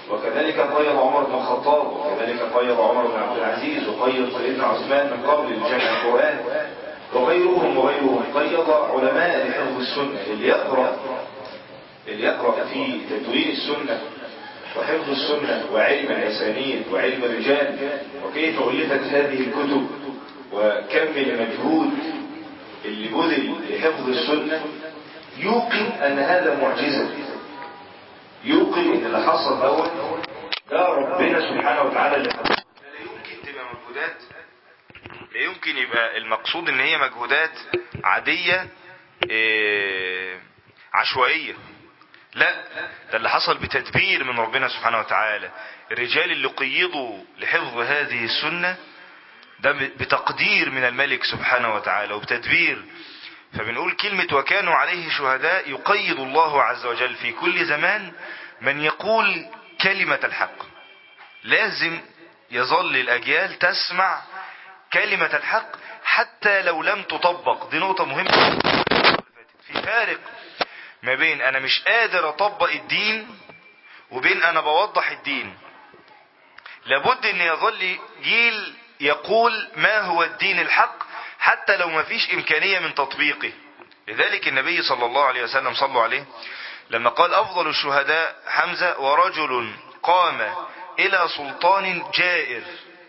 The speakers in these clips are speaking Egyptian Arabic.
وكذلك قيد عمر بن الخطاب وكذلك قيد عمر بن عبد العزيز وقيد سيدنا عثمان من قبل لجمع القرآن وغيرهم وغيرهم قيد علماء لحفظ السنة اللي يقرأ اللي يقرأ في تدوين السنة وحفظ السنة وعلم الأسانيد وعلم الرجال وكيف ألفت هذه الكتب وكم المجهود اللي بذل لحفظ السنة يوقن أن هذا معجزة يوقن أن اللي حصل أول ده ربنا سبحانه وتعالى اللي حصل لا يمكن تبقى مجهودات لا يمكن يبقى المقصود ان هي مجهودات عادية إيه عشوائية لا ده اللي حصل بتدبير من ربنا سبحانه وتعالى الرجال اللي قيضوا لحفظ هذه السنة ده بتقدير من الملك سبحانه وتعالى وبتدبير فبنقول كلمة وكانوا عليه شهداء يقيد الله عز وجل في كل زمان من يقول كلمة الحق لازم يظل الأجيال تسمع كلمة الحق حتى لو لم تطبق دي نقطة مهمة في فارق ما بين أنا مش قادر أطبق الدين وبين أنا بوضح الدين لابد أن يظل جيل يقول ما هو الدين الحق حتى لو ما فيش إمكانية من تطبيقه لذلك النبي صلى الله عليه وسلم صلوا عليه لما قال أفضل الشهداء حمزة ورجل قام إلى سلطان جائر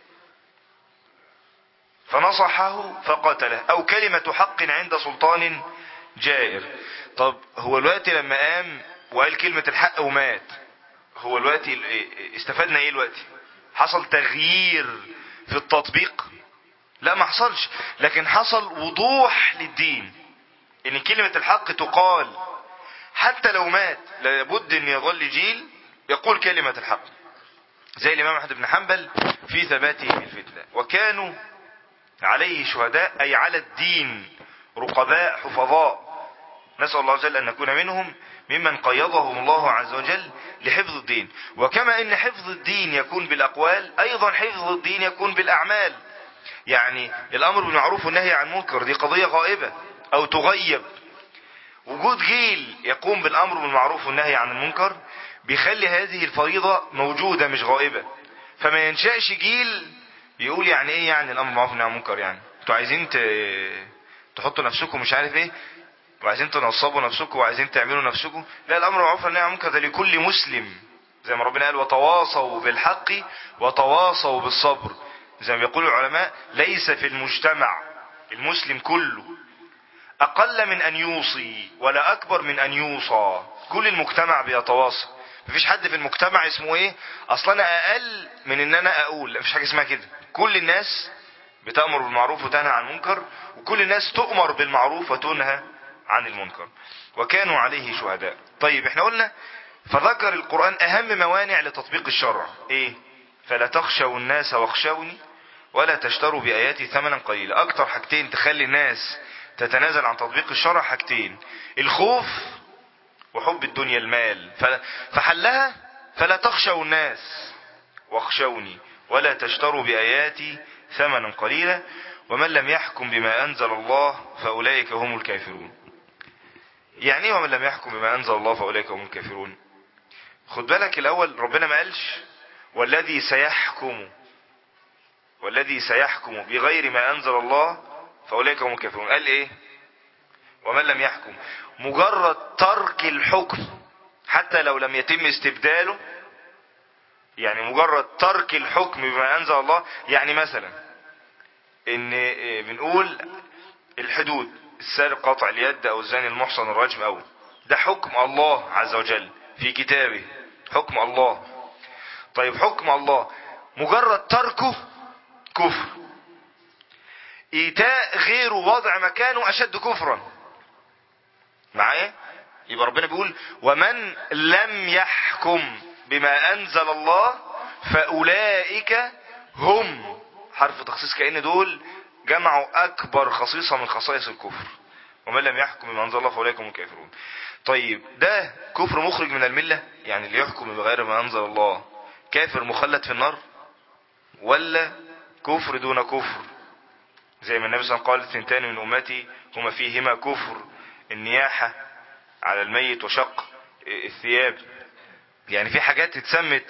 فنصحه فقتله أو كلمة حق عند سلطان جائر طب هو الوقت لما قام وقال كلمة الحق ومات هو الوقت استفدنا ايه الوقت حصل تغيير في التطبيق لا ما حصلش لكن حصل وضوح للدين ان كلمة الحق تقال حتى لو مات لابد ان يظل جيل يقول كلمة الحق زي الامام احمد بن حنبل في ثباته في الفتنة وكانوا عليه شهداء اي على الدين رقباء حفظاء نسأل الله عز وجل أن نكون منهم ممن قيضهم الله عز وجل لحفظ الدين وكما أن حفظ الدين يكون بالأقوال أيضا حفظ الدين يكون بالأعمال يعني الأمر بالمعروف والنهي عن منكر دي قضية غائبة أو تغيب وجود جيل يقوم بالأمر بالمعروف والنهي عن المنكر بيخلي هذه الفريضة موجودة مش غائبة فما ينشأش جيل يقول يعني ايه يعني الأمر بالمعروف والنهي عن المنكر يعني انتوا عايزين تحطوا نفسكم مش عارف ايه وعايزين تنصبوا نفسكم وعايزين تعملوا نفسكم لا الامر معروف والنهي عن المنكر ده لكل مسلم زي ما ربنا قال وتواصوا بالحق وتواصوا بالصبر زي ما بيقول العلماء ليس في المجتمع المسلم كله اقل من ان يوصي ولا اكبر من ان يوصى كل المجتمع بيتواصى مفيش حد في المجتمع اسمه ايه اصلا انا اقل من ان انا اقول مفيش حاجه اسمها كده كل الناس بتأمر بالمعروف وتنهى عن المنكر وكل الناس تؤمر بالمعروف وتنهى عن المنكر وكانوا عليه شهداء طيب احنا قلنا فذكر القرآن اهم موانع لتطبيق الشرع ايه فلا تخشوا الناس واخشوني ولا تشتروا بآياتي ثمنا قليلا اكتر حاجتين تخلي الناس تتنازل عن تطبيق الشرع حاجتين الخوف وحب الدنيا المال فحلها فلا تخشوا الناس واخشوني ولا تشتروا بآياتي ثمنا قليلا ومن لم يحكم بما أنزل الله فأولئك هم الكافرون يعني ايه ومن لم يحكم بما أنزل الله فأولئك هم الكافرون خد بالك الأول ربنا ما قالش والذي سيحكم والذي سيحكم بغير ما أنزل الله فأولئك هم الكافرون قال ايه ومن لم يحكم مجرد ترك الحكم حتى لو لم يتم استبداله يعني مجرد ترك الحكم بما أنزل الله يعني مثلا ان بنقول الحدود السارق قطع اليد او الزاني المحصن الرجم او ده حكم الله عز وجل في كتابه حكم الله طيب حكم الله مجرد تركه كفر ايتاء غيره وضع مكانه اشد كفرا معايا يبقى ربنا بيقول ومن لم يحكم بما انزل الله فاولئك هم حرف تخصيص كأن دول جمعوا أكبر خصيصة من خصائص الكفر ومن لم يحكم بما أنزل الله فأولئك هم الكافرون طيب ده كفر مخرج من الملة يعني اللي يحكم بغير ما أنزل الله كافر مخلد في النار ولا كفر دون كفر زي ما النبي صلى الله عليه وسلم قال ثنتان من أمتي هما فيهما كفر النياحة على الميت وشق الثياب يعني في حاجات اتسمت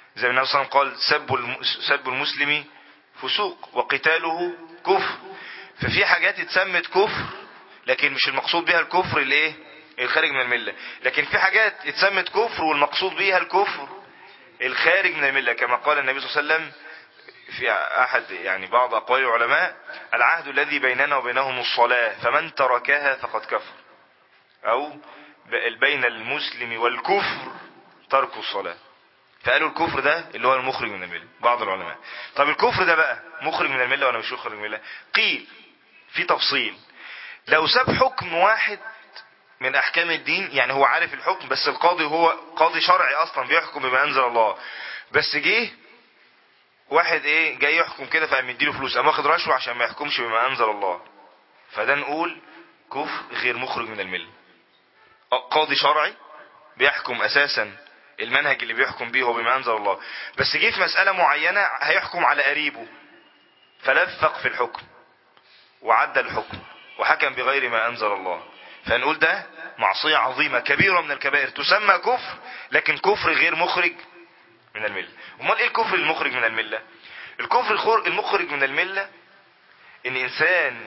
زي ما النبي صلى الله عليه وسلم قال سب الم- سب المسلم فسوق وقتاله كفر ففي حاجات اتسمت كفر لكن مش المقصود بها الكفر الايه الخارج من المله لكن في حاجات اتسمت كفر والمقصود بها الكفر الخارج من المله كما قال النبي صلى الله عليه وسلم في احد يعني بعض اقوال العلماء العهد الذي بيننا وبينهم الصلاه فمن تركها فقد كفر او ب- بين المسلم والكفر ترك الصلاه فقالوا الكفر ده اللي هو المخرج من المله بعض العلماء طب الكفر ده بقى مخرج من المله ولا مش مخرج من المله قيل في تفصيل لو ساب حكم واحد من احكام الدين يعني هو عارف الحكم بس القاضي هو قاضي شرعي اصلا بيحكم بما انزل الله بس جه واحد ايه جاي يحكم كده فقام مديله فلوس قام واخد رشوه عشان ما يحكمش بما انزل الله فده نقول كفر غير مخرج من المله قاضي شرعي بيحكم اساسا المنهج اللي بيحكم بيه هو بما انزل الله بس جه في مساله معينه هيحكم على قريبه فلفق في الحكم وعدى الحكم وحكم بغير ما انزل الله فنقول ده معصيه عظيمه كبيره من الكبائر تسمى كفر لكن كفر غير مخرج من المله امال ايه الكفر المخرج من المله الكفر الخر- المخرج من المله ان انسان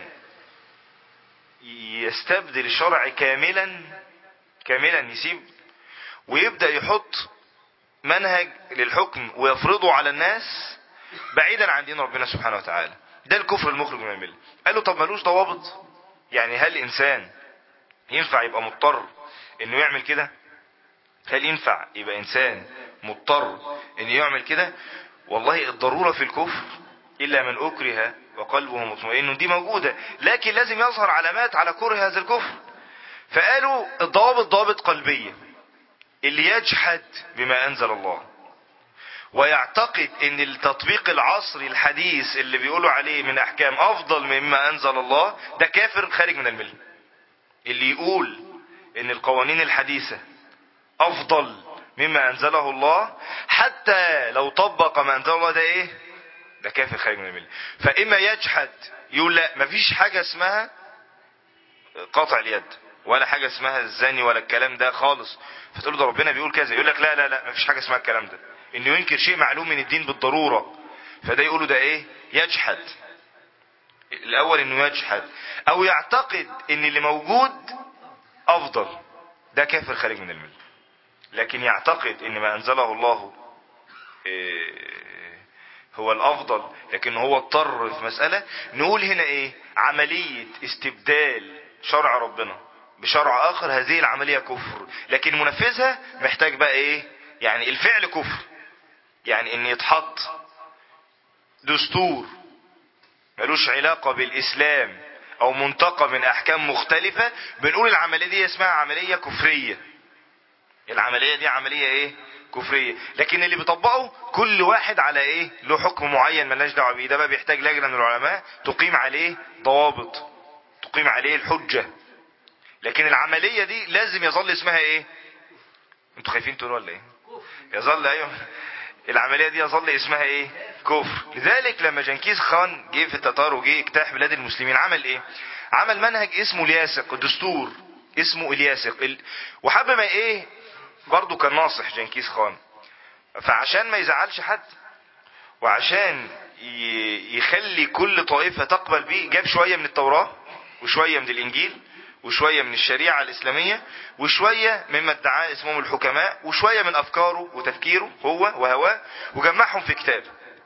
يستبدل الشرع كاملا كاملا يسيب ويبدا يحط منهج للحكم ويفرضه على الناس بعيدا عن دين ربنا سبحانه وتعالى ده الكفر المخرج من المله قال له طب ملوش ضوابط يعني هل انسان ينفع يبقى مضطر انه يعمل كده هل ينفع يبقى انسان مضطر انه يعمل كده والله الضرورة في الكفر الا من اكره وقلبه مطمئن دي موجودة لكن لازم يظهر علامات على كره هذا الكفر فقالوا الضوابط ضوابط قلبية اللي يجحد بما انزل الله ويعتقد ان التطبيق العصري الحديث اللي بيقولوا عليه من احكام افضل مما انزل الله ده كافر خارج من المله اللي يقول ان القوانين الحديثة افضل مما انزله الله حتى لو طبق ما انزل الله ده ايه ده كافر خارج من المله فاما يجحد يقول لا مفيش حاجة اسمها قطع اليد ولا حاجة اسمها الزاني ولا الكلام ده خالص فتقول ده ربنا بيقول كذا يقول لك لا لا لا مفيش حاجة اسمها الكلام ده انه ينكر شيء معلوم من الدين بالضرورة فده يقولوا ده ايه يجحد الاول انه يجحد او يعتقد ان اللي موجود افضل ده كافر خارج من المله لكن يعتقد ان ما انزله الله إيه، هو الافضل لكن هو اضطر في مسألة نقول هنا ايه عملية استبدال شرع ربنا بشرع اخر هذه العملية كفر لكن منفذها محتاج بقى ايه يعني الفعل كفر يعني ان يتحط دستور ملوش علاقة بالإسلام أو منتقى من أحكام مختلفة بنقول العملية دي اسمها عملية كفرية العملية دي عملية إيه كفرية لكن اللي بيطبقه كل واحد على إيه له حكم معين ملناش دعوة بيه ده بقى بيحتاج لجنة من العلماء تقيم عليه ضوابط تقيم عليه الحجة لكن العملية دي لازم يظل اسمها إيه انتوا خايفين تقولوا ولا إيه يظل أيوه العملية دي يظل اسمها ايه كفر لذلك لما جنكيز خان جه في التتار وجه اجتاح بلاد المسلمين عمل ايه عمل منهج اسمه الياسق دستور اسمه الياسق ال... وحب ما ايه برضه كان ناصح جنكيز خان فعشان ما يزعلش حد وعشان ي... يخلي كل طائفة تقبل بيه جاب شوية من التوراة وشوية من الانجيل وشوية من الشريعة الإسلامية وشوية مما ادعاه اسمهم الحكماء وشوية من أفكاره وتفكيره هو وهواه وجمعهم في كتاب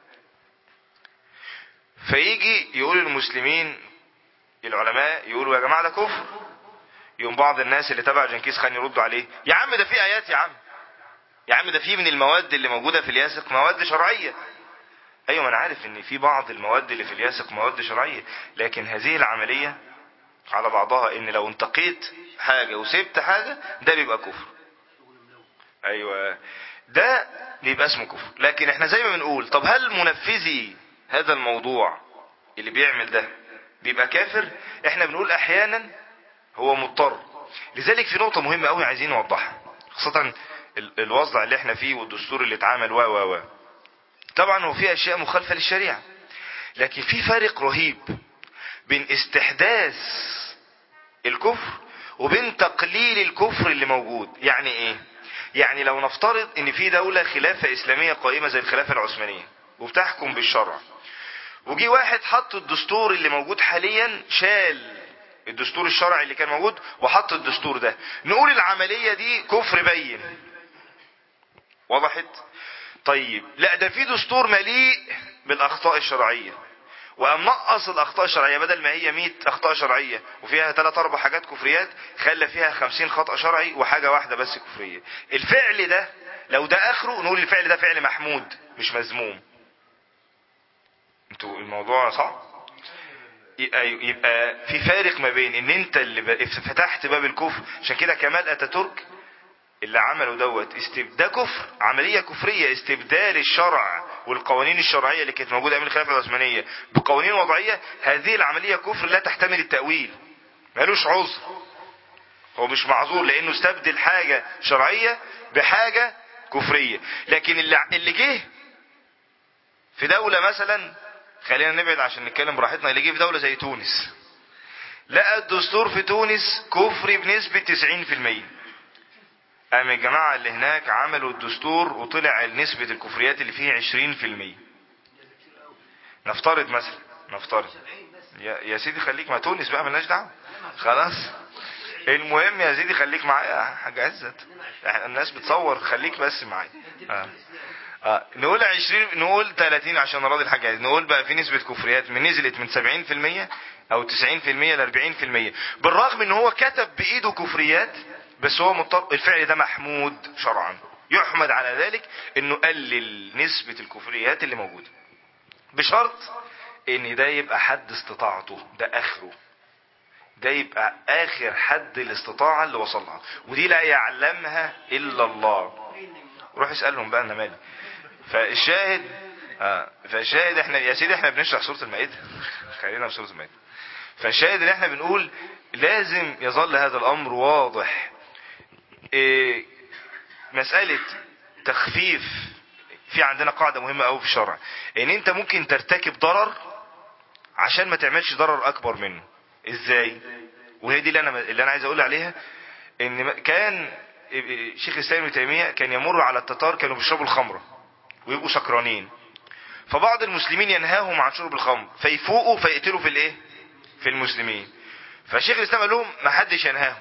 فيجي يقول المسلمين العلماء يقولوا يا جماعة ده كفر يقوم بعض الناس اللي تبع جنكيز خان يردوا عليه يا عم ده في آيات يا عم يا عم ده في من المواد اللي موجودة في الياسق مواد شرعية ايوه ما انا عارف ان في بعض المواد اللي في الياسق مواد شرعية لكن هذه العملية على بعضها ان لو انتقيت حاجة وسبت حاجة ده بيبقى كفر ايوه ده بيبقى اسمه كفر لكن احنا زي ما بنقول طب هل منفذي هذا الموضوع اللي بيعمل ده بيبقى كافر احنا بنقول احيانا هو مضطر لذلك في نقطة مهمة قوي عايزين نوضحها خاصة ال- الوضع اللي احنا فيه والدستور اللي اتعمل و و و طبعا هو في اشياء مخالفة للشريعة لكن في فارق رهيب بين استحداث الكفر وبين تقليل الكفر اللي موجود يعني ايه يعني لو نفترض ان في دولة خلافة اسلامية قائمة زي الخلافة العثمانية وبتحكم بالشرع وجي واحد حط الدستور اللي موجود حاليا شال الدستور الشرعي اللي كان موجود وحط الدستور ده نقول العملية دي كفر بين وضحت طيب لا ده في دستور مليء بالاخطاء الشرعية وقام نقص الاخطاء الشرعية بدل ما هي 100 اخطاء شرعية وفيها 3 4 حاجات كفريات خلى فيها 50 خطأ شرعي وحاجة واحدة بس كفرية الفعل ده لو ده اخره نقول الفعل ده فعل محمود مش مذموم انتوا الموضوع صعب يبقى, يبقى في فارق ما بين ان انت اللي فتحت باب الكفر عشان كده كمال اتاتورك اللي عمله دوت استب... ده كفر عملية كفرية استبدال الشرع والقوانين الشرعية اللي كانت موجودة أيام الخلافة العثمانية بقوانين وضعية هذه العملية كفر لا تحتمل التأويل مالوش عذر هو مش معذور لأنه استبدل حاجة شرعية بحاجة كفرية لكن اللي, اللي جه في دولة مثلا خلينا نبعد عشان نتكلم براحتنا اللي جه في دولة زي تونس لقى الدستور في تونس كفري بنسبة 90% قام الجماعة اللي هناك عملوا الدستور وطلع نسبة الكفريات اللي فيه 20% نفترض مثلا نفترض يا, يا سيدي خليك مع تونس بقى ملناش دعوه خلاص المهم يا سيدي خليك معايا يا حاج عزت احنا الناس بتصور خليك بس معايا آه. آه. نقول 20 نقول 30 عشان نراضي الحاج عزت نقول بقى في نسبة كفريات من نزلت من 70% او 90% ل 40% بالرغم ان هو كتب بايده كفريات بس هو مضطر الفعل ده محمود شرعا يحمد على ذلك انه قلل نسبة الكفريات اللي موجودة بشرط ان ده يبقى حد استطاعته ده اخره ده يبقى اخر حد الاستطاعة اللي وصلها ودي لا يعلمها الا الله روح اسألهم بقى انا مالي فالشاهد آه فالشاهد احنا يا سيدي احنا بنشرح سورة المائدة خلينا في سورة المائدة فالشاهد ان احنا بنقول لازم يظل هذا الامر واضح إيه مسألة تخفيف في عندنا قاعدة مهمة قوي في الشرع ان انت ممكن ترتكب ضرر عشان ما تعملش ضرر اكبر منه ازاي وهي دي اللي انا اللي انا عايز اقول عليها ان كان شيخ الاسلام ابن تيميه كان يمر على التتار كانوا بيشربوا الخمره ويبقوا سكرانين فبعض المسلمين ينهاهم عن شرب الخمر فيفوقوا فيقتلوا في الايه في المسلمين فشيخ الاسلام قال لهم ما حدش ينهاهم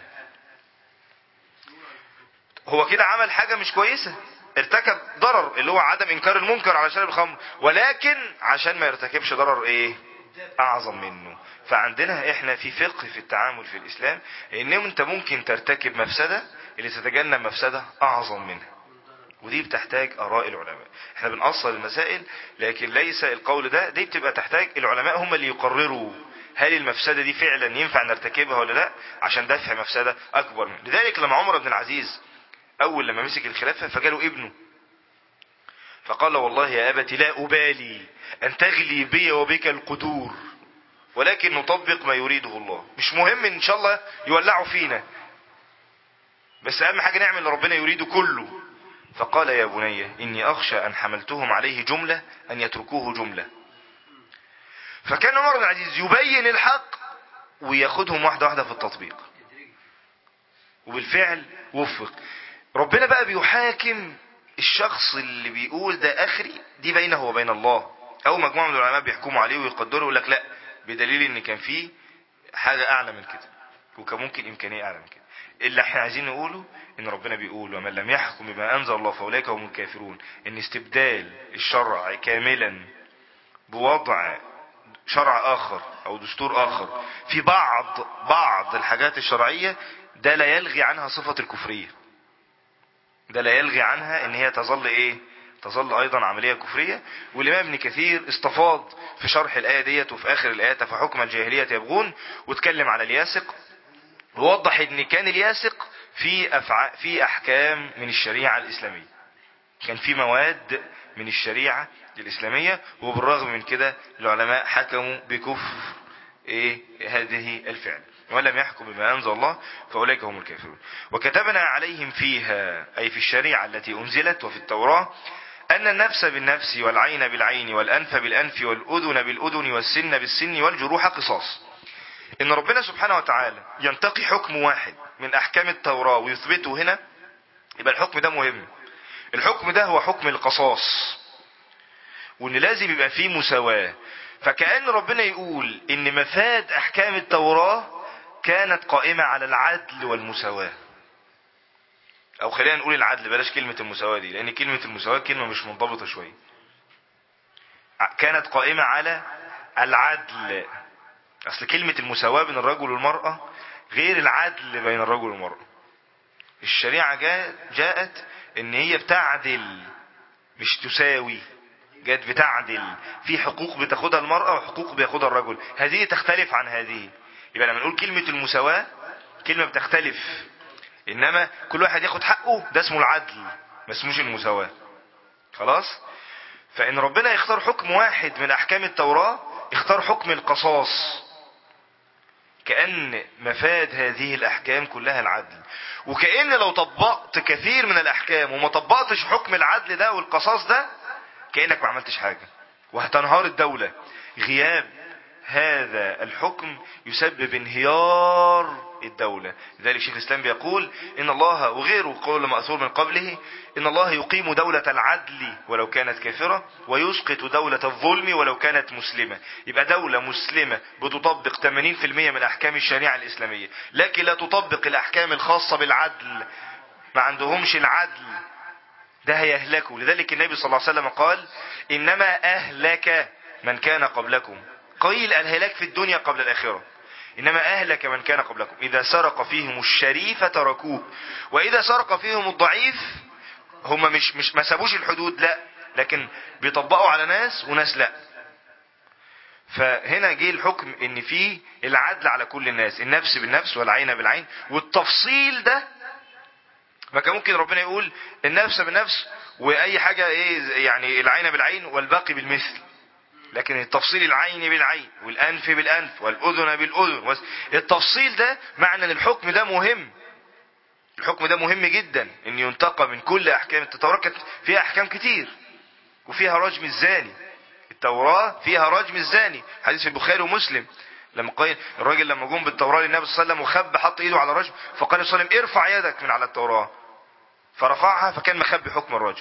هو كده عمل حاجة مش كويسة ارتكب ضرر اللي هو عدم انكار المنكر على شرب الخمر ولكن عشان ما يرتكبش ضرر ايه اعظم منه فعندنا احنا في فقه في التعامل في الاسلام ان انت ممكن ترتكب مفسدة اللي تتجنب مفسدة اعظم منها ودي بتحتاج اراء العلماء احنا بنأصل المسائل لكن ليس القول ده دي بتبقى تحتاج العلماء هم اللي يقرروا هل المفسدة دي فعلا ينفع نرتكبها ولا لا عشان دفع مفسدة اكبر منه لذلك لما عمر بن العزيز اول لما مسك الخلافة فجاله ابنه فقال والله يا ابت لا ابالي ان تغلي بي وبك القدور ولكن نطبق ما يريده الله مش مهم ان شاء الله يولعوا فينا بس اهم حاجة نعمل اللي ربنا يريده كله فقال يا بني اني اخشى ان حملتهم عليه جملة ان يتركوه جملة فكان عمر بن العزيز يبين الحق وياخدهم واحدة واحدة في التطبيق وبالفعل وفق ربنا بقى بيحاكم الشخص اللي بيقول ده اخري دي بينه وبين الله او مجموعة من العلماء بيحكموا عليه ويقدروا يقول لك لا بدليل ان كان فيه حاجة اعلى من كده وكان ممكن امكانية اعلى من كده اللي احنا عايزين نقوله ان ربنا بيقول ومن لم يحكم بما انزل الله فاولئك هم الكافرون ان استبدال الشرع كاملا بوضع شرع اخر او دستور اخر في بعض بعض الحاجات الشرعية ده لا يلغي عنها صفة الكفرية ده لا يلغي عنها ان هي تظل ايه تظل ايضا عملية كفرية والامام ابن كثير استفاض في شرح الاية ديت وفي اخر الايات فحكم الجاهلية يبغون واتكلم على الياسق ووضح ان كان الياسق في أفع... في احكام من الشريعة الاسلامية كان في مواد من الشريعة الاسلامية وبالرغم من كده العلماء حكموا بكفر ايه هذه الفعل ولم يحكم بما أنزل الله فأولئك هم الكافرون وكتبنا عليهم فيها أي في الشريعة التي أنزلت وفي التوراة أن النفس بالنفس والعين بالعين والأنف بالأنف والأذن بالأذن والسن بالسن والجروح قصاص إن ربنا سبحانه وتعالى ينتقي حكم واحد من أحكام التوراة ويثبته هنا يبقى الحكم ده مهم الحكم ده هو حكم القصاص وان لازم يبقى فيه مساواة فكأن ربنا يقول ان مفاد احكام التوراة كانت قائمة على العدل والمساواة او خلينا نقول العدل بلاش كلمة المساواة دي لان كلمة المساواة كلمة مش منضبطة شوية كانت قائمة على العدل اصل كلمة المساواة بين الرجل والمرأة غير العدل بين الرجل والمرأة الشريعة جاء جاءت ان هي بتعدل مش تساوي جت بتعدل في حقوق بتاخدها المرأة وحقوق بياخدها الرجل هذه تختلف عن هذه يبقى لما نقول كلمة المساواة كلمة بتختلف انما كل واحد ياخد حقه ده اسمه العدل ما اسموش المساواة خلاص فان ربنا يختار حكم واحد من احكام التوراة اختار حكم القصاص كأن مفاد هذه الأحكام كلها العدل وكأن لو طبقت كثير من الأحكام وما طبقتش حكم العدل ده والقصاص ده كأنك ما عملتش حاجة وهتنهار الدولة غياب هذا الحكم يسبب انهيار الدولة لذلك شيخ الإسلام بيقول إن الله وغيره قول مأثور من قبله إن الله يقيم دولة العدل ولو كانت كافرة ويسقط دولة الظلم ولو كانت مسلمة يبقى دولة مسلمة بتطبق 80% من أحكام الشريعة الإسلامية لكن لا تطبق الأحكام الخاصة بالعدل ما عندهمش العدل ده هيهلكوا لذلك النبي صلى الله عليه وسلم قال إنما أهلك من كان قبلكم قيل الهلاك في الدنيا قبل الآخرة إنما أهلك من كان قبلكم إذا سرق فيهم الشريف تركوه وإذا سرق فيهم الضعيف هم مش, مش ما سابوش الحدود لا لكن بيطبقوا على ناس وناس لا فهنا جه الحكم ان في العدل على كل الناس النفس بالنفس والعين بالعين والتفصيل ده ما كان ممكن ربنا يقول النفس بالنفس واي حاجة ايه يعني العين بالعين والباقي بالمثل لكن التفصيل العين بالعين والأنف بالأنف والأذن بالأذن التفصيل ده معنى ان الحكم ده مهم الحكم ده مهم جدا ان ينتقى من كل احكام التوراة كانت فيها احكام كتير وفيها رجم الزاني التوراة فيها رجم الزاني حديث في البخاري ومسلم لما قال الراجل لما جم بالتوراة للنبي صلى الله عليه وسلم وخب حط ايده على رجم فقال صلى الله عليه وسلم ارفع يدك من على التوراة فرفعها فكان مخبي حكم الرجم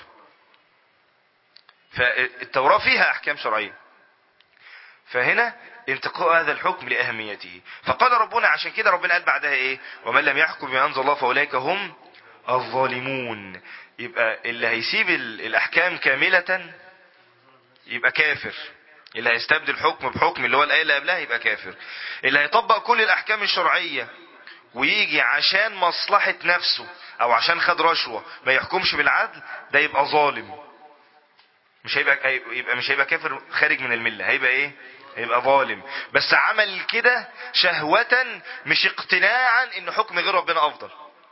فالتوراة فيها احكام شرعيه فهنا انتقاء هذا الحكم لأهميته فقال ربنا عشان كده ربنا قال بعدها ايه ومن لم يحكم بما انزل الله فاولئك هم الظالمون يبقى اللي هيسيب الاحكام كاملة يبقى كافر اللي هيستبدل حكم بحكم اللي هو الآية اللي قبلها يبقى كافر اللي هيطبق كل الأحكام الشرعية ويجي عشان مصلحة نفسه أو عشان خد رشوة ما يحكمش بالعدل ده يبقى ظالم مش هيبقى يبقى مش هيبقى كافر خارج من الملة هيبقى ايه هيبقى ظالم بس عمل كده شهوة مش اقتناعا ان حكم غير ربنا افضل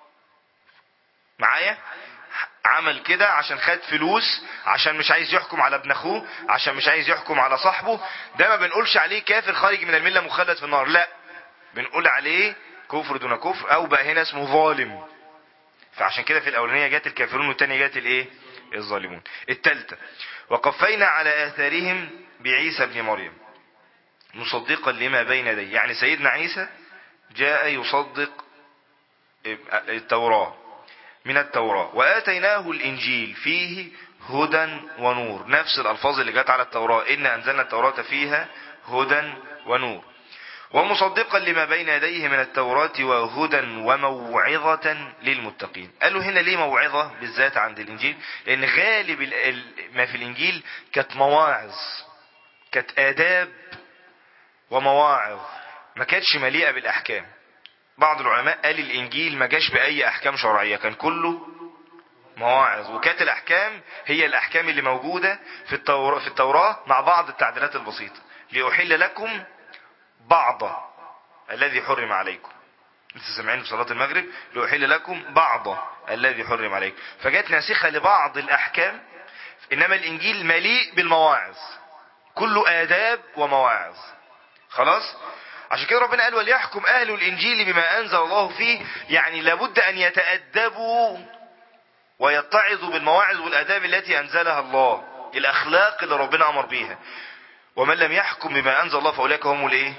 معايا عمل كده عشان خد فلوس عشان مش عايز يحكم على ابن اخوه عشان مش عايز يحكم على صاحبه ده ما بنقولش عليه كافر خارج من الملة مخلد في النار لا بنقول عليه كفر دون كفر او بقى هنا اسمه ظالم فعشان كده في الاولانية جات الكافرون والتانية جات الايه الظالمون التالتة وقفينا على آثارهم بعيسى ابن مريم مصدقا لما بين يديه يعني سيدنا عيسى جاء يصدق التوراة من التوراة وآتيناه الإنجيل فيه هدى ونور نفس الألفاظ اللي جت على التوراة إن أنزلنا التوراة فيها هدى ونور ومصدقا لما بين يديه من التوراة وهدى وموعظة للمتقين قالوا هنا ليه موعظة بالذات عند الإنجيل لأن غالب ما في الإنجيل كانت مواعظ كانت آداب ومواعظ ما كانتش مليئة بالأحكام بعض العلماء قال الإنجيل ما جاش بأي أحكام شرعية كان كله مواعظ وكانت الأحكام هي الأحكام اللي موجودة في التوراة, في التوراة مع بعض التعديلات البسيطة لأحل لكم بعض الذي حرم عليكم لسه سامعين في صلاة المغرب لأحل لكم بعض الذي حرم عليكم فجت ناسخة لبعض الأحكام إنما الإنجيل مليء بالمواعظ كله آداب ومواعظ خلاص عشان كده ربنا قال وليحكم أهل الإنجيل بما أنزل الله فيه يعني لابد أن يتأدبوا ويتعظوا بالمواعظ والآداب التي أنزلها الله الأخلاق اللي ربنا أمر بيها ومن لم يحكم بما أنزل الله فأولئك هم الايه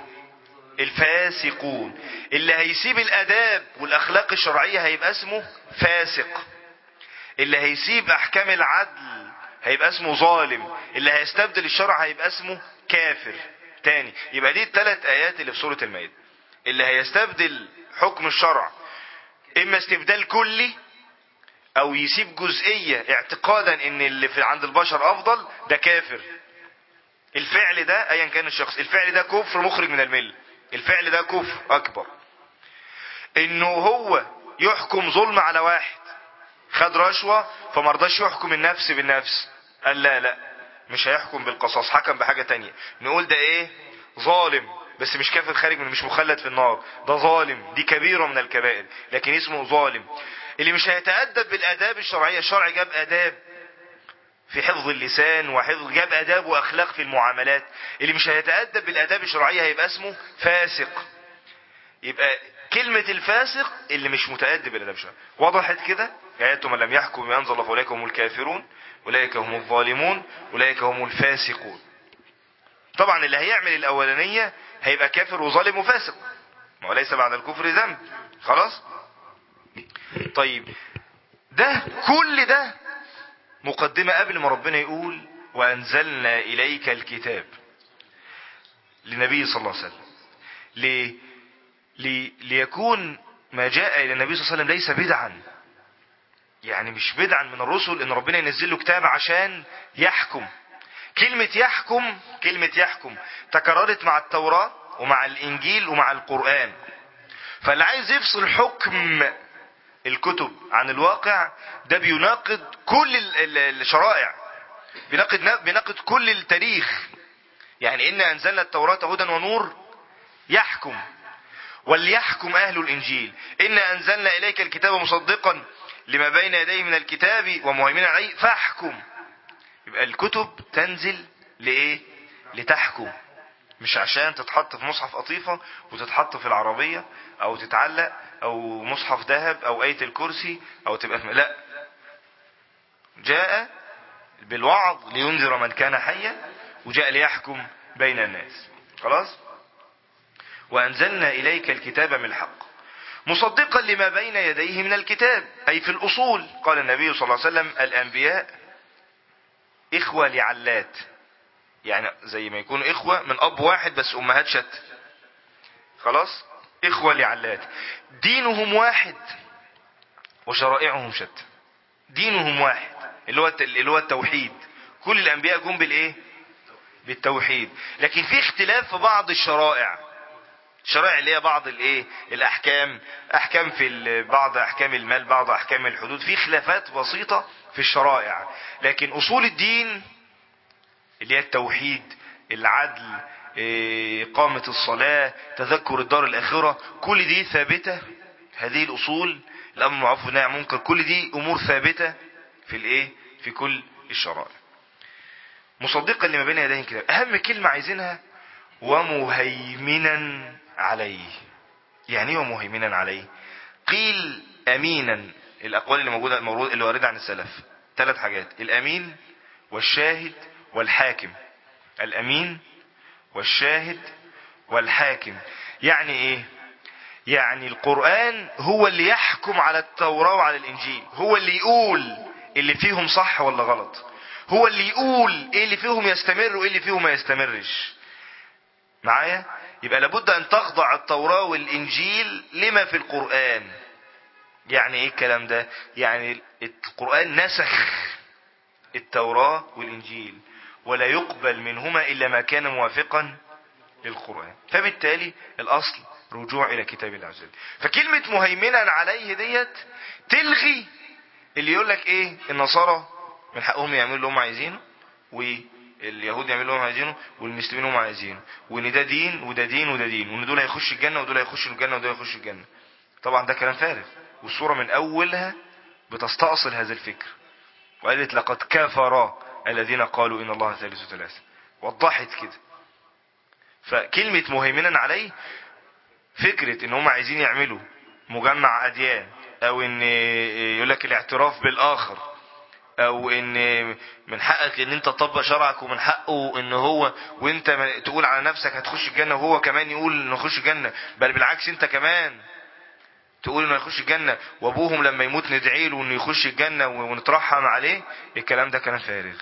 الفاسقون اللي هيسيب الأداب والأخلاق الشرعية هيبقى اسمه فاسق اللي هيسيب احكام العدل هيبقى اسمه ظالم اللي هيستبدل الشرع هيبقى اسمه كافر تاني يبقى دي الثلاث ايات اللي في سورة المائدة اللي هيستبدل حكم الشرع اما استبدال كلي او يسيب جزئية اعتقادا ان اللي في عند البشر افضل ده كافر الفعل ده ايا كان الشخص الفعل ده كفر مخرج من المله الفعل ده كفر اكبر انه هو يحكم ظلم على واحد خد رشوة فمرضاش يحكم النفس بالنفس قال لا لا مش هيحكم بالقصاص حكم بحاجة تانية نقول ده ايه ظالم بس مش كافر خارج من مش مخلد في النار ده ظالم دي كبيرة من الكبائر لكن اسمه ظالم اللي مش هيتأدب بالآداب الشرعية الشرع جاب آداب في حفظ اللسان وحفظ جاب آداب وأخلاق في المعاملات اللي مش هيتأدب بالآداب الشرعية هيبقى اسمه فاسق يبقى كلمة الفاسق اللي مش متأدب بالآداب الشرعية وضحت كده آيات من لم يحكم بما أنزل الله فأولئك هم الكافرون أولئك هم الظالمون أولئك هم الفاسقون طبعا اللي هيعمل الأولانية هيبقى كافر وظالم وفاسق ما هو ليس بعد الكفر ذنب خلاص طيب ده كل ده مقدمة قبل ما ربنا يقول وأنزلنا إليك الكتاب للنبي صلى الله عليه وسلم ليه؟ لي ليكون ما جاء إلى النبي صلى الله عليه وسلم ليس بدعا يعني مش بدعا من الرسل ان ربنا ينزل له كتاب عشان يحكم كلمة يحكم كلمة يحكم تكررت مع التوراة ومع الانجيل ومع القرآن فاللي عايز يفصل حكم الكتب عن الواقع ده بيناقض كل الشرائع بيناقض بيناقض كل التاريخ يعني إن أنزلنا التوراة هدى ونور يحكم وليحكم أهل الإنجيل إن أنزلنا إليك الكتاب مصدقا لما بين يديه من الكتاب ومهيمنا عليه فاحكم يبقى الكتب تنزل لإيه لتحكم مش عشان تتحط في مصحف قطيفة وتتحط في العربية او تتعلق او مصحف ذهب او اية الكرسي او تبقى في لا جاء بالوعظ لينذر من كان حيا وجاء ليحكم بين الناس خلاص وانزلنا اليك الكتاب من الحق مصدقا لما بين يديه من الكتاب اي في الاصول قال النبي صلى الله عليه وسلم الانبياء اخوة لعلات يعني زي ما يكونوا اخوة من اب واحد بس امهات شتى خلاص اخوة لعلات دينهم واحد وشرائعهم شتى دينهم واحد اللي هو اللي هو التوحيد كل الانبياء جم بالايه بالتوحيد لكن في اختلاف في بعض الشرائع الشرائع اللي هي بعض الايه الاحكام احكام في بعض احكام المال بعض احكام الحدود في خلافات بسيطة في الشرائع لكن اصول الدين اللي هي التوحيد العدل إقامة الصلاة تذكر الدار الآخرة كل دي ثابتة هذه الأصول الأمر معروف والنهي عن المنكر كل دي أمور ثابتة في الإيه في كل الشرائع مصدقا لما بين يديه كده أهم كلمة عايزينها ومهيمنا عليه يعني ايه ومهيمنا عليه قيل أمينا الأقوال اللي موجودة اللي واردة عن السلف ثلاث حاجات الأمين والشاهد والحاكم الأمين والشاهد والحاكم يعني ايه يعني القرآن هو اللي يحكم على التوراة وعلى الانجيل هو اللي يقول اللي فيهم صح ولا غلط هو اللي يقول ايه اللي فيهم يستمر وايه اللي فيهم ما يستمرش معايا يبقى لابد ان تخضع التوراة والانجيل لما في القرآن يعني ايه الكلام ده يعني القرآن نسخ التوراة والانجيل ولا يقبل منهما إلا ما كان موافقا للقرآن فبالتالي الأصل رجوع إلى كتاب الله عز وجل فكلمة مهيمنا عليه ديت تلغي اللي يقول لك إيه النصارى من حقهم يعملوا اللي هم عايزينه واليهود يعملوا اللي هم عايزينه والمسلمين هم عايزينه وإن ده دين وده دين وده دين وإن دول هيخشوا الجنة ودول هيخشوا الجنة ودول هيخشوا الجنة طبعا ده كلام فارغ والصورة من أولها بتستأصل هذا الفكر وقالت لقد كفر الذين قالوا إن الله ثالث ثلاثة وضحت كده فكلمة مهيمنا عليه فكرة ان هم عايزين يعملوا مجمع أديان او ان يقول لك الاعتراف بالآخر او ان من حقك ان انت تطبق شرعك ومن حقه ان هو وانت تقول على نفسك هتخش الجنة وهو كمان يقول انه يخش الجنة بل بالعكس انت كمان تقول انه يخش الجنة وابوهم لما يموت ندعي له انه يخش الجنة ونترحم عليه الكلام ده كلام فارغ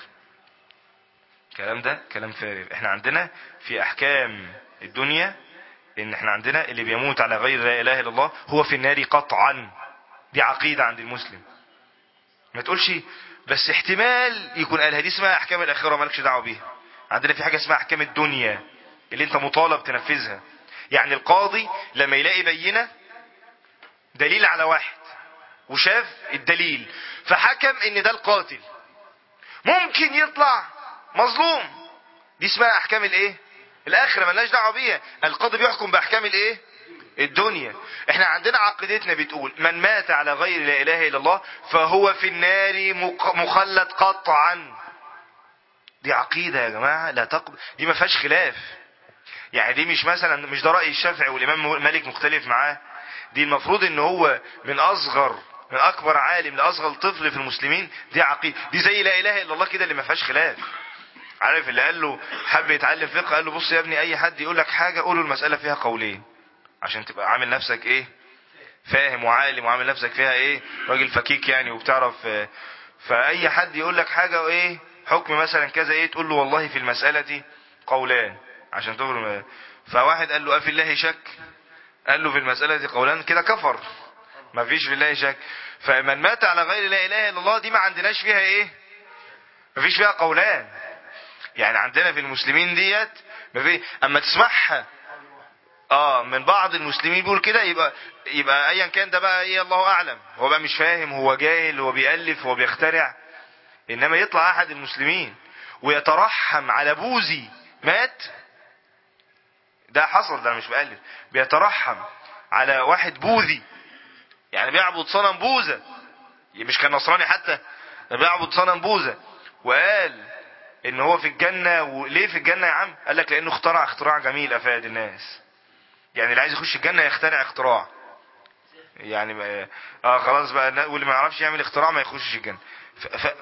الكلام ده كلام فارغ احنا عندنا في احكام الدنيا ان احنا عندنا اللي بيموت على غير لا اله الا الله هو في النار قطعا دي عقيدة عند المسلم ما تقولش بس احتمال يكون قالها دي اسمها احكام الاخره مالكش دعوه بيها عندنا في حاجه اسمها احكام الدنيا اللي انت مطالب تنفذها يعني القاضي لما يلاقي بينه دليل على واحد وشاف الدليل فحكم ان ده القاتل ممكن يطلع مظلوم دي اسمها احكام الايه الاخره ملناش دعوه بيها القاضي بيحكم باحكام الايه الدنيا احنا عندنا عقيدتنا بتقول من مات على غير لا اله الا الله فهو في النار مق- مخلد قطعا دي عقيدة يا جماعة لا تقبل دي ما فيهاش خلاف يعني دي مش مثلا مش ده رأي الشافعي والإمام مالك مختلف معاه دي المفروض ان هو من أصغر من أكبر عالم لأصغر طفل في المسلمين دي عقيدة دي زي لا إله إلا الله كده اللي ما فيهاش خلاف عارف اللي قال له حب يتعلم فقه قال له بص يا ابني أي حد يقول لك حاجة قول له المسألة فيها قولين عشان تبقى عامل نفسك ايه فاهم وعالم وعامل نفسك فيها ايه راجل فكيك يعني وبتعرف آه، فاي حد يقول لك حاجه وايه حكم مثلا كذا ايه تقول له والله في المساله دي قولان عشان تفهم فواحد قال له افي الله شك قال له في المساله دي قولان كده كفر ما فيش في الله شك فمن مات على غير لا اله الا الله دي ما عندناش فيها ايه ما فيش فيها قولان يعني عندنا في المسلمين ديت ما في اما تسمعها اه من بعض المسلمين بيقول كده يبقى يبقى ايا كان ده بقى ايه الله اعلم هو بقى مش فاهم هو جاهل هو بيألف هو بيخترع انما يطلع احد المسلمين ويترحم على بوذي مات ده حصل ده انا مش بألف بيترحم على واحد بوذي يعني بيعبد صنم بوذا مش كان نصراني حتى ده بيعبد صنم بوذا وقال ان هو في الجنة وليه في الجنة يا عم قال لك لانه اخترع اختراع جميل افاد الناس يعني اللي عايز يخش الجنة يخترع اختراع يعني ما اه خلاص بقى النا- واللي ما يعرفش يعمل اختراع ما يخشش الجنة ف... ف...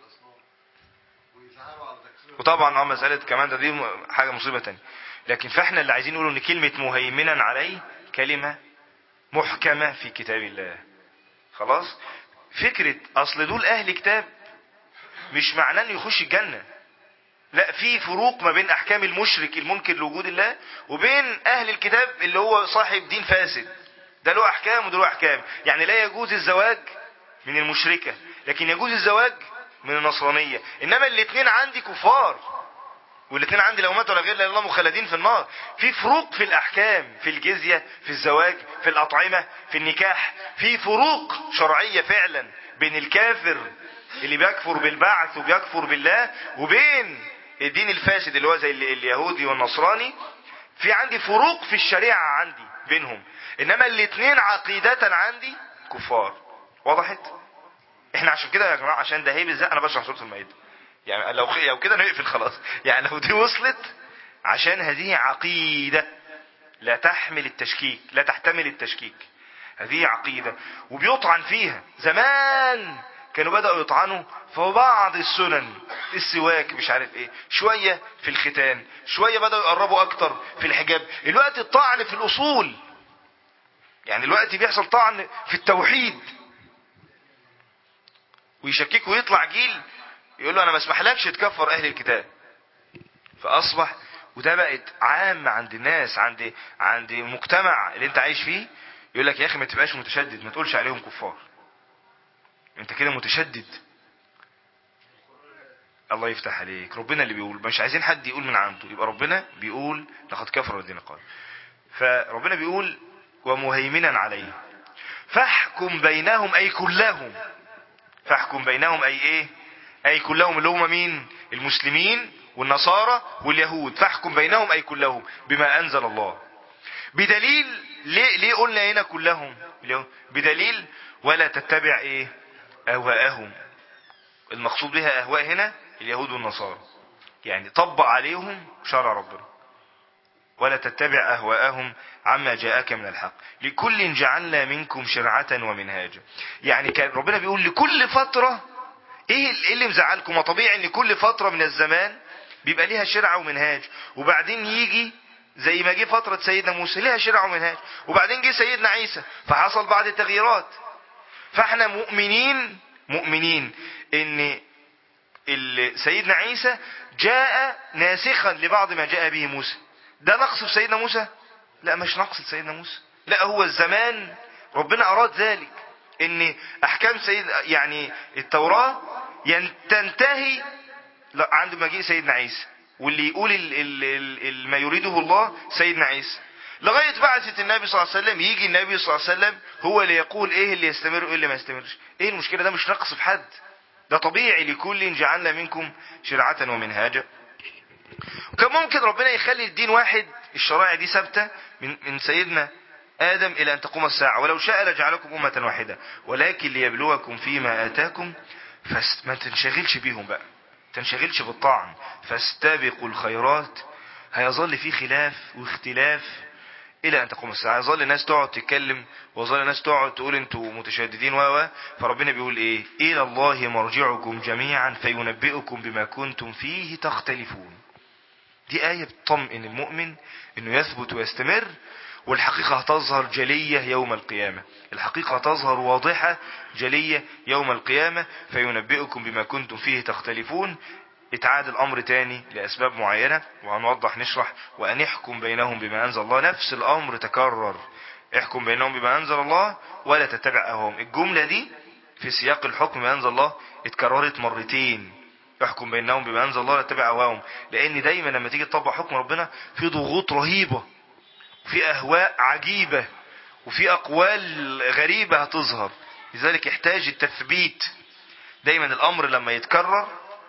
وطبعا اه مسألة كمان ده دي م- حاجة مصيبة تانية لكن فاحنا اللي عايزين نقوله ان كلمة مهيمنا عليه كلمة محكمة في كتاب الله خلاص فكرة اصل دول اهل كتاب مش معناه انه يخش الجنة لا في فروق ما بين احكام المشرك المنكر لوجود الله وبين اهل الكتاب اللي هو صاحب دين فاسد ده له احكام وده له احكام يعني لا يجوز الزواج من المشركة لكن يجوز الزواج من النصرانية انما الاثنين عندي كفار والاثنين عندي لو ماتوا على غير لا إله إلا الله مخلدين في النار في فروق في الاحكام في الجزية في الزواج في الاطعمة في النكاح في فروق شرعية فعلا بين الكافر اللي بيكفر بالبعث وبيكفر بالله وبين الدين الفاسد اللي هو زي ال- اليهودي والنصراني في عندي فروق في الشريعة عندي بينهم انما الاثنين عقيدة عندي كفار وضحت احنا عشان كده يا جماعة عشان ده هي بالذات انا بشرح سورة المائدة يعني لو لو كده نقفل خلاص يعني لو دي وصلت عشان هذه عقيدة لا تحمل التشكيك لا تحتمل التشكيك هذه عقيدة وبيطعن فيها زمان كانوا بدأوا يطعنوا في بعض السنن السواك مش عارف ايه شوية في الختان شوية بدأوا يقربوا اكتر في الحجاب الوقت الطعن في الاصول يعني الوقت بيحصل طعن في التوحيد ويشكك ويطلع جيل يقول له انا ما اسمحلكش تكفر اهل الكتاب فاصبح وده بقت عام عند الناس عند عند المجتمع اللي انت عايش فيه يقول لك يا اخي ما تبقاش متشدد ما تقولش عليهم كفار انت كده متشدد الله يفتح عليك ربنا اللي بيقول مش عايزين حد يقول من عنده يبقى ربنا بيقول لقد كفر الذين قالوا فربنا بيقول ومهيمنا عليه فاحكم بينهم اي كلهم فاحكم بينهم اي ايه اي كلهم اللي هم مين المسلمين والنصارى واليهود فاحكم بينهم اي كلهم بما انزل الله بدليل ليه, ليه قلنا هنا كلهم اليهود؟ بدليل ولا تتبع ايه اهواءهم المقصود بها اهواء هنا اليهود والنصارى يعني طبق عليهم شرع ربنا ولا تتبع أهواءهم عما جاءك من الحق لكل جعلنا منكم شرعة ومنهاجا يعني كان ربنا بيقول لكل فترة ايه إيه اللي مزعلكم وطبيعي ان كل فترة من الزمان بيبقى ليها شرع ومنهاج وبعدين يجي زي ما جه فترة سيدنا موسى ليها شرع ومنهاج وبعدين جه سيدنا عيسى فحصل بعض التغييرات فاحنا مؤمنين مؤمنين ان ال- سيدنا عيسى جاء ناسخا لبعض ما جاء به موسى ده نقص في سيدنا موسى لا مش نقص في سيدنا موسى لا هو الزمان ربنا اراد ذلك ان احكام سيد يعني التوراة ين- تنتهي لا عند مجيء سيدنا عيسى واللي يقول ال ال ال ال ما يريده الله سيدنا عيسى لغاية بعثة النبي صلى الله عليه وسلم يجي النبي صلى الله عليه وسلم هو اللي يقول ايه اللي يستمر وايه اللي ما يستمرش ايه المشكلة ده مش نقص في حد ده طبيعي لكل جعلنا منكم شرعة ومنهاجا وكان ممكن ربنا يخلي الدين واحد الشرائع دي ثابتة من, من سيدنا آدم إلى أن تقوم الساعة ولو شاء لجعلكم أمة واحدة ولكن ليبلوكم فيما آتاكم فما تنشغلش بيهم بقى تنشغلش بالطعن فاستبقوا الخيرات هيظل في خلاف واختلاف الى ان تقوم الساعه يظل الناس تقعد تتكلم ويظل الناس تقعد تقول انتوا متشددين و و فربنا بيقول ايه الى الله مرجعكم جميعا فينبئكم بما كنتم فيه تختلفون دي آية بتطمئن المؤمن انه يثبت ويستمر والحقيقة هتظهر جلية يوم القيامة الحقيقة هتظهر واضحة جلية يوم القيامة فينبئكم بما كنتم فيه تختلفون اتعاد الامر تاني لاسباب معينة وهنوضح نشرح وان يحكم بينهم بما انزل الله نفس الامر تكرر احكم بينهم بما انزل الله ولا تتبع اهواهم الجملة دي في سياق الحكم بما انزل الله اتكررت مرتين احكم بينهم بما انزل الله ولا تتبع اهواهم لان دايما لما تيجي تطبق حكم ربنا في ضغوط رهيبة في اهواء عجيبة وفي اقوال غريبة هتظهر لذلك يحتاج التثبيت دايما الامر لما يتكرر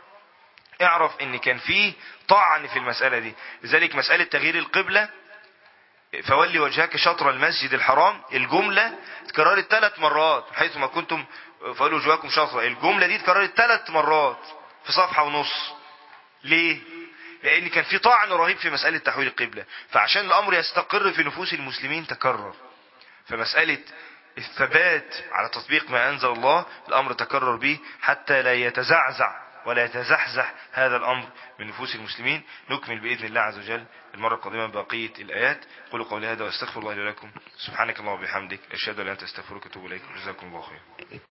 اعرف ان كان فيه طعن في المسألة دي لذلك مسألة تغيير القبلة فولي وجهك شطر المسجد الحرام الجملة اتكررت ثلاث مرات حيث ما كنتم فولوا وجهكم شطر الجملة دي اتكررت ثلاث مرات في صفحة ونص ليه لان كان في طعن رهيب في مسألة تحويل القبلة فعشان الامر يستقر في نفوس المسلمين تكرر فمسألة الثبات على تطبيق ما انزل الله الامر تكرر به حتى لا يتزعزع ولا يتزحزح هذا الأمر من نفوس المسلمين نكمل بإذن الله عز وجل المرة القادمة بقية الآيات قولوا قولي هذا واستغفر الله لي ولكم سبحانك اللهم وبحمدك أشهد أن لا إله إلا أنت أستغفرك وأتوب إليك جزاكم الله خير